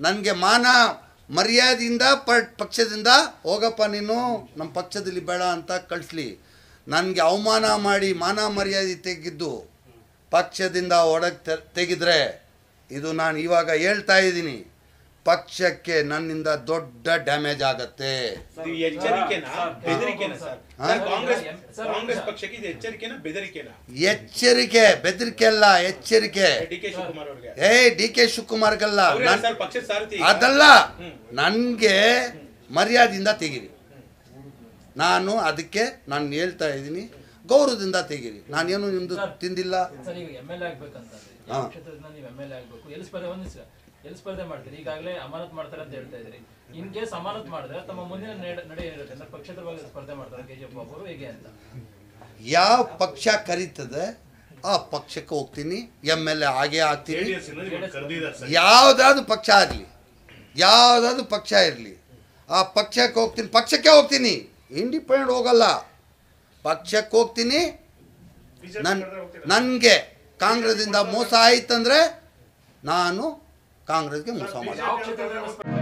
ನನಗೆ ಮಾನ ಮರ್ಯಾದೆಯಿಂದ ಪ ಪಕ್ಷದಿಂದ ಹೋಗಪ್ಪ ನೀನು ನಮ್ಮ ಪಕ್ಷದಲ್ಲಿ ಬೇಡ ಅಂತ ಕಳಿಸ್ಲಿ ನನಗೆ ಅವಮಾನ ಮಾಡಿ ಮಾನ ಮರ್ಯಾದೆ ತೆಗೆದು ಪಕ್ಷದಿಂದ ಹೊರಗೆ ತೆಗೆದ್ರೆ ಇದು ನಾನು ಇವಾಗ ಹೇಳ್ತಾ ಇದ್ದೀನಿ ಪಕ್ಷಕ್ಕೆ ನನ್ನಿಂದ ದೊಡ್ಡ ಡ್ಯಾಮೇಜ್ ಆಗತ್ತೆ ಇದು ಎಚ್ಚರಿಕೆನಾ ಬೆದರಿಕೆನಾ ಸರ್ ಹಾ? ಸರ್, ಕಾಂಗ್ರೆಸ್ ಸರ್, ಕಾಂಗ್ರೆಸ್ ಪಕ್ಷಕ್ಕೆ ಇದು ಎಚ್ಚರಿಕೆನಾ ಬೆದರಿಕೆನಾ ಎಚ್ಚರಿಕೆ ಬೆದರಿಕೆ ಅಲ್ಲ ಎಚ್ಚರಿಕೆ ಡಿ ಕೆ ಶಿವಕುಮಾರ್ ಅವ್ರಿಗೆ ಏ ಡಿ ಕೆ ಶಿವಕುಮಾರ್ಗಲ್ಲ ಅವ್ರೇ ನನ್ ಸರ್ ಪಕ್ಷದ ಸಾರಥಿ ಈಗ. ಅದಲ್ಲ ಹ್ಮ್. ನನಗೆ ಮರ್ಯಾದೆಯಿಂದ ತೆಗೀರಿ ನಾನು ಅದಕ್ಕೆ ನಾನು ಹೇಳ್ತಾ ಇದ್ದೀನಿ ಗೌರವದಿಂದ ತೆಗೀರಿ ನಾನೇನು ನಿಮ್ದು ತಿಂದಿಲ್ಲ ಸರ್ ಈಗ ಎಮ್ ಎಲ್ ಎ ಆಗ್ಬೇಕಂತಂದ್ರೆ ಹಾ. ಯಾವ ಕ್ಷೇತ್ರದಿಂದ ನೀವು ಎಮ್ ಎಲ್ ಎ ಆಗ್ಬೇಕು ಎಲ್ಲಿ ಸ್ಪರ್ಧೆ ಒಂದು ನಿಮಿಷ ಎಲ್ಲಿ ಸ್ಪರ್ಧೆ ಮಾಡ್ತೀರಿ ಈಗಾಗಲೇ ಅಮಾನತ್ ಮಾಡ್ತಾರೆ ಅಂತ ಹೇಳ್ತಾ ಇದ್ರಿ ಇನ್ ಕೇಸ್ ಅಮಾನತ್ ಮಾಡಿದ್ರೆ ತಮ್ಮ ಮುಂದಿನ ನಡೆ ನಡೆ ಏನಿರುತ್ತೆ ಅಂದ್ರೆ ಪಕ್ಷೇತರ ಬಗ್ಗೆ ಸ್ಪರ್ಧೆ ಮಾಡ್ತಾರೆ ಕೆ ಜಿ ಎಫ್ ಬಾಬು ಅವರು ಹೇಗೆ ಅಂತ ಯಾವ ಪಕ್ಷ ಕರೀತದೆ ಆ ಪಕ್ಷಕ್ಕೆ ಹೋಗ್ತೀನಿ ಎಮ್ ಎಲ್ ಎ ಆಗೇ ಆಗ್ತೀನಿ ಯಾವುದಾದ್ರು ಪಕ್ಷ ಆಗಲಿ ಯಾವುದಾದ್ರು ಪಕ್ಷ ಇರಲಿ ಆ ಪಕ್ಷಕ್ಕೆ ಹೋಗ್ತೀನಿ ಪಕ್ಷಕ್ಕೆ ಹೋಗ್ತೀನಿ ಇಂಡಿಪೆಂಡೆಂಟ್ ಹೋಗಲ್ಲ ಪಕ್ಷಕ್ಕೆ ಹೋಗ್ತೀನಿ ನನ್ ನನಗೆ ಕಾಂಗ್ರೆಸ್ಸಿಂದ ಮೋಸ ಆಯ್ತಂದ್ರೆ ನಾನು ಕಾಂಗ್ರೆಸ್ಗೆ ಮೋಸ ಮಾಡಿ ಯಾವ ಕ್ಷೇತ್ರದಿಂದ ಸ್ಪರ್ಧೆ